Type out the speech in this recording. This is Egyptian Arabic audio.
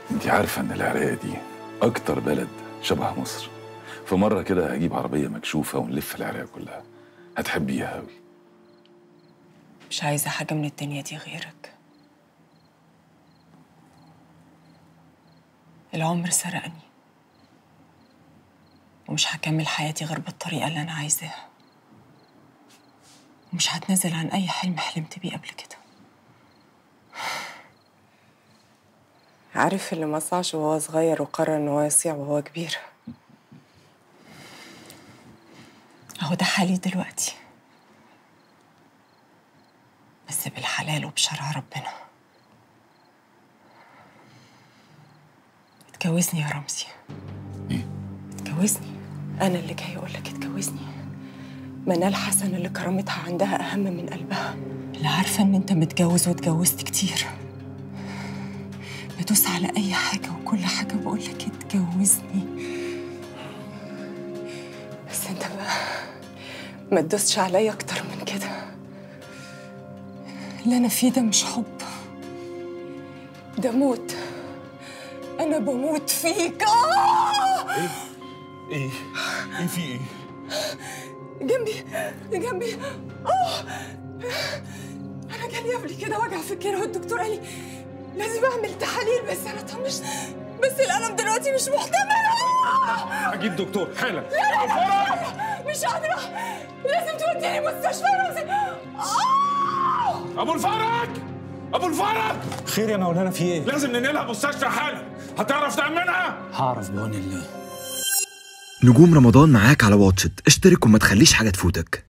انت عارفة ان العراقية دي اكتر بلد شبه مصر في مرة كده هجيب عربية مكشوفة ونلف العراق كلها هتحبيها أوي مش عايزة حاجة من الدنيا دي غيرك العمر سرقني ومش هكمل حياتي غير بالطريقة اللي أنا عايزاها ومش هتنازل عن أي حلم حلمت بيه قبل كده عارف اللي ما صعش وهو صغير وقرر إن هو يصيع وهو كبير أهو ده حالي دلوقتي بس بالحلال وبشرع ربنا اتجوزني يا رمزي ايه اتجوزني أنا اللي جاي أقول لك اتجوزني منال حسن اللي كرامتها عندها أهم من قلبها اللي عارفة إن أنت متجوز واتجوزت كتير بدوس على أي حاجة وكل حاجة بقول لك اتجوزني بس أنت بقى ما تدوسش عليا أكتر من كده اللي أنا فيه ده مش حب ده موت أنا بموت فيك آه! ايه ايه ايه في ايه جنبي جنبي اه انا جالي قبل كده وجع في الكلى والدكتور قال لي لازم اعمل تحاليل بس انا طنشت بس الالم دلوقتي مش محتمل آه! اجيب دكتور حالا مش قادره لازم توديني مستشفى رمزي آه! ابو الفرج ابو الفرج خير يا مولانا في ايه؟ لازم ننقلها مستشفى حالا هتعرف تامنها هعرف بعون الله نجوم رمضان معاك على واتشت اشترك وما تخليش حاجة تفوتك